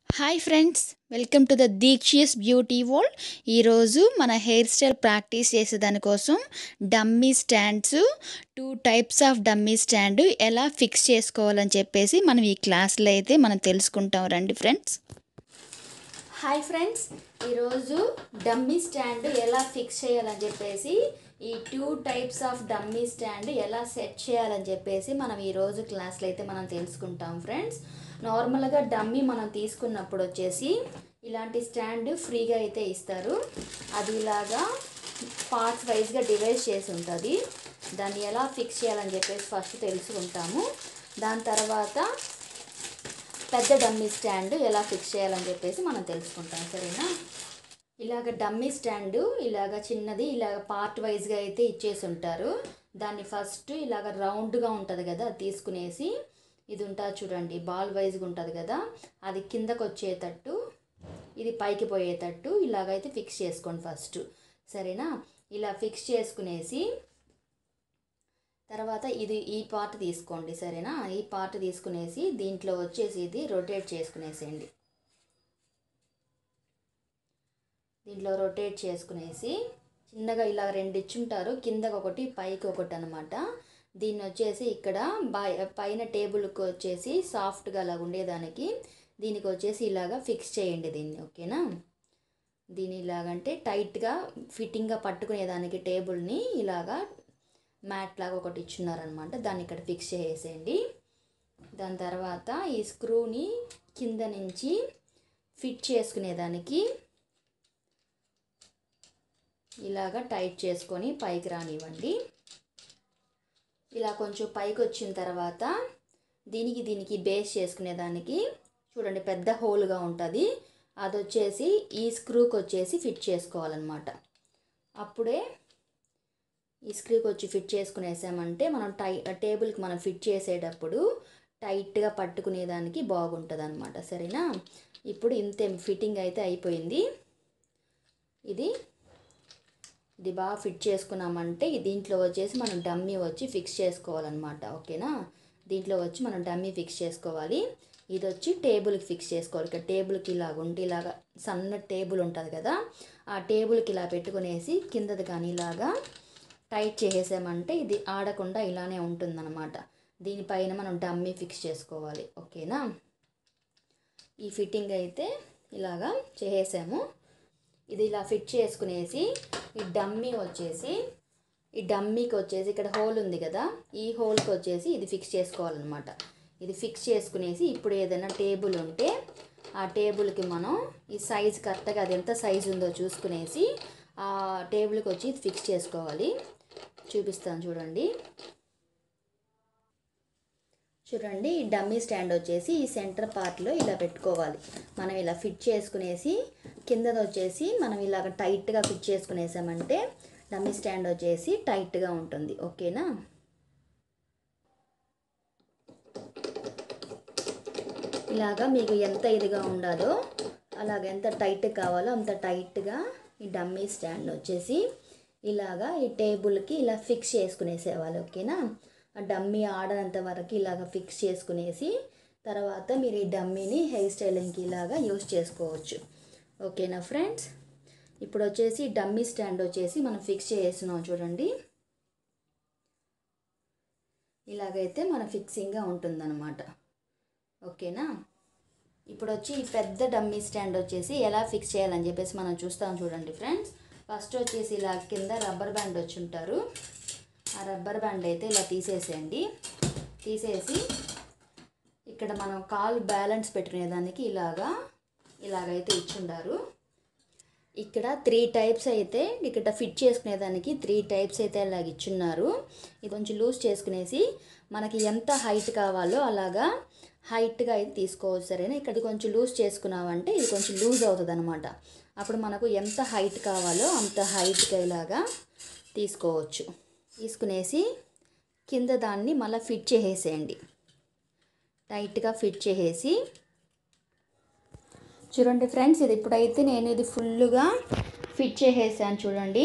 hi friends welcome to the దీక్షియస్ beauty world ఈరోజు మన హెయిర్ స్టైల్ ప్రాక్టీస్ చేసే దానికోసం dummy stands two types of dummy stand ఎలా ఫిక్స్ చేసుకోవాలని చెప్పేసి మనం ఈ క్లాస్లో అయితే మనం తెలుసుకుంటాం రండి ఫ్రెండ్స్ హాయ్ ఫ్రెండ్స్ ఈరోజు డమ్మీ స్టాండ్ ఎలా ఫిక్స్ చేయాలని చెప్పేసి ఈ two types of dummy stand ఎలా సెట్ చేయాలని చెప్పేసి మనం ఈరోజు క్లాస్లో అయితే మనం తెలుసుకుంటాం ఫ్రెండ్స్ నార్మల్గా డమ్మీ మనం తీసుకున్నప్పుడు వచ్చేసి ఇలాంటి స్టాండ్ ఫ్రీగా అయితే ఇస్తారు అది ఇలాగా పార్ట్స్ వైజ్గా డివైడ్ చేసి ఉంటుంది దాన్ని ఎలా ఫిక్స్ చేయాలని చెప్పేసి ఫస్ట్ తెలుసుకుంటాము దాని తర్వాత పెద్ద డమ్మీ స్టాండ్ ఎలా ఫిక్స్ చేయాలని చెప్పేసి మనం తెలుసుకుంటాం సరేనా ఇలాగ డమ్మీ స్టాండ్ ఇలాగ చిన్నది ఇలాగ పార్ట్ వైజ్గా అయితే ఇచ్చేసి ఉంటారు దాన్ని ఫస్ట్ ఇలాగ రౌండ్గా ఉంటుంది కదా అది తీసుకునేసి ఇది ఉంటుంది చూడండి బాల్ వైజ్గా ఉంటుంది కదా అది కిందకు వచ్చేటట్టు ఇది పైకి పోయేటట్టు ఇలాగైతే ఫిక్స్ చేసుకోండి ఫస్ట్ సరేనా ఇలా ఫిక్స్ చేసుకునేసి తర్వాత ఇది ఈ పార్ట్ తీసుకోండి సరేనా ఈ పార్ట్ తీసుకునేసి దీంట్లో వచ్చేసి ఇది రొటేట్ చేసుకునేసేయండి దీంట్లో రొటేట్ చేసుకునేసి చిన్నగా ఇలా రెండు ఇచ్చుంటారు కిందకి ఒకటి పైకి ఒకటి అనమాట దీన్ని వచ్చేసి ఇక్కడ పైన టేబుల్కి వచ్చేసి సాఫ్ట్గా అలా ఉండేదానికి దీనికి వచ్చేసి ఇలాగా ఫిక్స్ చేయండి దీన్ని ఓకేనా దీని ఇలాగంటే టైట్గా ఫిట్టింగ్గా పట్టుకునేదానికి టేబుల్ని ఇలాగా మ్యాట్ లాగా ఒకటి ఇచ్చున్నారనమాట దాన్ని ఇక్కడ ఫిక్స్ చేసేయండి దాని తర్వాత ఈ స్క్రూని కింద నుంచి ఫిట్ చేసుకునేదానికి ఇలాగా టైట్ చేసుకొని పైకి రానివ్వండి ఇలా కొంచెం పైకి వచ్చిన తర్వాత దీనికి దీనికి బేస్ చేసుకునేదానికి చూడండి పెద్ద హోల్గా ఉంటుంది అది వచ్చేసి ఈ స్క్రూకి వచ్చేసి ఫిట్ చేసుకోవాలన్నమాట అప్పుడే ఈ స్క్రూకి వచ్చి ఫిట్ చేసుకునేసామంటే మనం టై టేబుల్కి మనం ఫిట్ చేసేటప్పుడు టైట్గా పట్టుకునేదానికి బాగుంటుంది అనమాట సరేనా ఇప్పుడు ఇంతే ఫిట్టింగ్ అయితే అయిపోయింది ఇది ఇది బాగా ఫిట్ చేసుకున్నామంటే దీంట్లో వచ్చేసి మనం డమ్మీ వచ్చి ఫిక్స్ చేసుకోవాలన్నమాట ఓకేనా దీంట్లో వచ్చి మనం డమ్మీ ఫిక్స్ చేసుకోవాలి ఇది వచ్చి టేబుల్కి ఫిక్స్ చేసుకోవాలి ఇక్కడ టేబుల్కి ఇలాగ ఉంటే ఇలాగా సన్న టేబుల్ ఉంటుంది కదా ఆ టేబుల్కి ఇలా పెట్టుకునేసి కిందది కానీ ఇలాగా టైట్ చేసేసామంటే ఇది ఆడకుండా ఇలానే ఉంటుందన్నమాట దీనిపైన మనం డమ్మీ ఫిక్స్ చేసుకోవాలి ఓకేనా ఈ ఫిట్టింగ్ అయితే ఇలాగా చేసేసాము ఇది ఇలా ఫిట్ చేసుకునేసి ఈ డమ్మీ వచ్చేసి ఈ డమ్మీకి వచ్చేసి ఇక్కడ హోల్ ఉంది కదా ఈ హోల్కి వచ్చేసి ఇది ఫిక్స్ చేసుకోవాలన్నమాట ఇది ఫిక్స్ చేసుకునేసి ఇప్పుడు ఏదైనా టేబుల్ ఉంటే ఆ టేబుల్కి మనం ఈ సైజ్ కరెక్ట్గా అది ఎంత సైజు ఉందో చూసుకునేసి ఆ టేబుల్కి వచ్చి ఇది ఫిక్స్ చేసుకోవాలి చూపిస్తాను చూడండి చూడండి ఈ డమ్మీ స్టాండ్ వచ్చేసి ఈ సెంటర్ పార్ట్లో ఇలా పెట్టుకోవాలి మనం ఇలా ఫిట్ చేసుకునేసి కిందది వచ్చేసి మనం ఇలాగ టైట్గా ఫిట్ చేసుకునేసామంటే డమ్మీ స్టాండ్ వచ్చేసి టైట్గా ఉంటుంది ఓకేనా ఇలాగా మీకు ఎంత ఇదిగా ఉండాలో అలాగ ఎంత టైట్ కావాలో అంత టైట్గా ఈ డమ్మీ స్టాండ్ వచ్చేసి ఇలాగా ఈ టేబుల్కి ఇలా ఫిక్స్ చేసుకునేసేవాళ్ళు ఓకేనా ఆ డమ్మీ ఆడనంత వరకు ఇలాగ ఫిక్స్ చేసుకునేసి తర్వాత మీరు ఈ డమ్మీని హెయిర్ స్టైలింగ్కి ఇలాగా యూస్ చేసుకోవచ్చు ఓకేనా ఫ్రెండ్స్ ఇప్పుడు వచ్చేసి డమ్మీ స్టాండ్ వచ్చేసి మనం ఫిక్స్ చేస్తున్నాం చూడండి ఇలాగైతే మన ఫిక్సింగ్గా ఉంటుందన్నమాట ఓకేనా ఇప్పుడు వచ్చి ఈ పెద్ద డమ్మీ స్టాండ్ వచ్చేసి ఎలా ఫిక్స్ చేయాలని చెప్పేసి మనం చూస్తాం చూడండి ఫ్రెండ్స్ ఫస్ట్ వచ్చేసి ఇలా కింద రబ్బర్ బ్యాండ్ వచ్చి ఉంటారు ఆ రబ్బర్ బ్యాండ్ అయితే ఇలా తీసేసేయండి తీసేసి ఇక్కడ మనం కాల్ బ్యాలెన్స్ పెట్టుకునేదానికి ఇలాగా ఇలాగైతే ఇచ్చుండారు ఇక్కడ త్రీ టైప్స్ అయితే ఇక్కడ ఫిట్ చేసుకునేదానికి త్రీ టైప్స్ అయితే అలాగ ఇచ్చున్నారు ఇది కొంచెం లూజ్ చేసుకునేసి మనకి ఎంత హైట్ కావాలో అలాగా హైట్గా అయితే తీసుకోవచ్చు సరేనా ఇక్కడ కొంచెం లూజ్ చేసుకున్నామంటే ఇది కొంచెం లూజ్ అవుతుంది అనమాట అప్పుడు మనకు ఎంత హైట్ కావాలో అంత హైట్గా ఇలాగా తీసుకోవచ్చు తీసుకునేసి కింద దాన్ని మళ్ళీ ఫిట్ చేసేయండి టైట్గా ఫిట్ చేసేసి చూడండి ఫ్రెండ్స్ ఇది ఇప్పుడైతే నేను ఇది ఫుల్గా ఫిట్ చేసేసాను చూడండి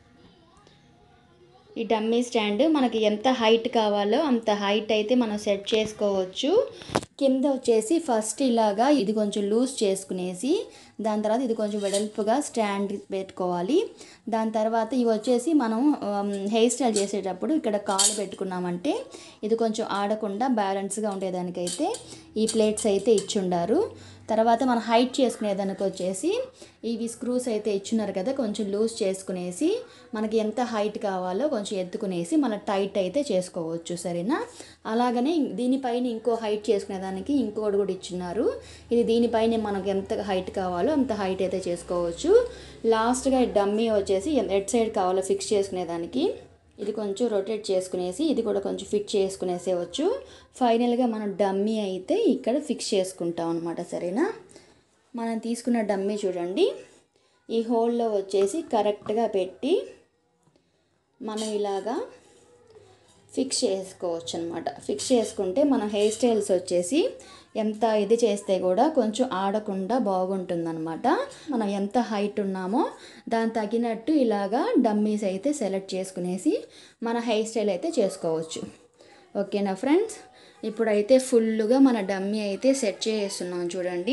ఈ డమ్మీ స్టాండ్ మనకి ఎంత హైట్ కావాలో అంత హైట్ అయితే మనం సెట్ చేసుకోవచ్చు కింద వచ్చేసి ఫస్ట్ ఇలాగా ఇది కొంచెం లూజ్ చేసుకునేసి దాని తర్వాత ఇది కొంచెం వెడల్పుగా స్టాండ్ పెట్టుకోవాలి దాని తర్వాత ఇవి వచ్చేసి మనం హెయిర్ స్టైల్ చేసేటప్పుడు ఇక్కడ కాలు పెట్టుకున్నామంటే ఇది కొంచెం ఆడకుండా బ్యాలెన్స్గా ఉండేదానికైతే ఈ ప్లేట్స్ అయితే ఇచ్చుండారు తర్వాత మనం హైట్ చేసుకునేదానికి వచ్చేసి ఇవి స్క్రూస్ అయితే ఇచ్చున్నారు కదా కొంచెం లూజ్ చేసుకునేసి మనకి ఎంత హైట్ కావాలో కొంచెం ఎత్తుకునేసి మన టైట్ అయితే చేసుకోవచ్చు సరేనా అలాగనే దీనిపైన ఇంకో హైట్ చేసుకునేదానికి ఇంకోటి కూడా ఇచ్చున్నారు ఇది దీనిపైన మనకు ఎంత హైట్ కావాలో అంత హైట్ అయితే చేసుకోవచ్చు లాస్ట్గా డమ్మీ వచ్చేసి ఎట్ సైడ్ కావాలో ఫిక్స్ చేసుకునేదానికి ఇది కొంచెం రొటేట్ చేసుకునేసి ఇది కూడా కొంచెం ఫిట్ చేసుకునేసేవచ్చు ఫైనల్గా మనం డమ్మీ అయితే ఇక్కడ ఫిక్స్ చేసుకుంటాం అనమాట సరేనా మనం తీసుకున్న డమ్మీ చూడండి ఈ హోల్లో వచ్చేసి కరెక్ట్గా పెట్టి మనం ఇలాగా ఫిక్స్ చేసుకోవచ్చు అనమాట ఫిక్స్ చేసుకుంటే మన హెయిర్ స్టైల్స్ వచ్చేసి ఎంత ఇది చేస్తే కూడా కొంచెం ఆడకుండా బాగుంటుందన్నమాట మనం ఎంత హైట్ ఉన్నామో దాని తగినట్టు ఇలాగా డమ్మీస్ అయితే సెలెక్ట్ చేసుకునేసి మన హెయిర్ స్టైల్ అయితే చేసుకోవచ్చు ఓకేనా ఫ్రెండ్స్ ఇప్పుడైతే ఫుల్గా మన డమ్మీ అయితే సెట్ చేస్తున్నాం చూడండి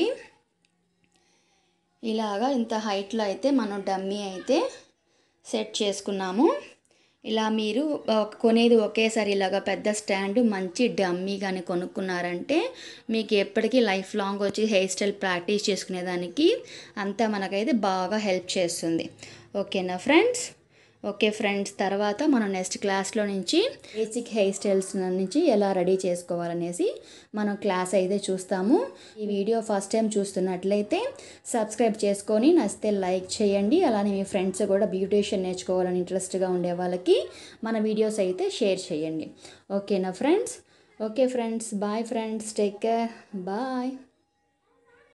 ఇలాగా ఇంత హైట్లో అయితే మనం డమ్మీ అయితే సెట్ చేసుకున్నాము ఇలా మీరు కొనేది ఒకేసారి ఇలాగ పెద్ద స్టాండ్ మంచి డమ్మీ కానీ కొనుక్కున్నారంటే మీకు ఎప్పటికీ లైఫ్ లాంగ్ వచ్చి హెయిర్ స్టైల్ ప్రాక్టీస్ చేసుకునేదానికి అంతా మనకైతే బాగా హెల్ప్ చేస్తుంది ఓకేనా ఫ్రెండ్స్ ఓకే ఫ్రెండ్స్ తర్వాత మనం నెక్స్ట్ క్లాస్లో నుంచి బేసిక్ హెయిర్ స్టైల్స్ నుంచి ఎలా రెడీ చేసుకోవాలనేసి మనం క్లాస్ అయితే చూస్తాము ఈ వీడియో ఫస్ట్ టైం చూస్తున్నట్లయితే సబ్స్క్రైబ్ చేసుకొని నచ్చితే లైక్ చేయండి అలానే మీ ఫ్రెండ్స్ కూడా బ్యూటీషియన్ నేర్చుకోవాలని ఇంట్రెస్ట్గా ఉండే వాళ్ళకి మన వీడియోస్ అయితే షేర్ చేయండి ఓకేనా friends okay friends bye friends take care bye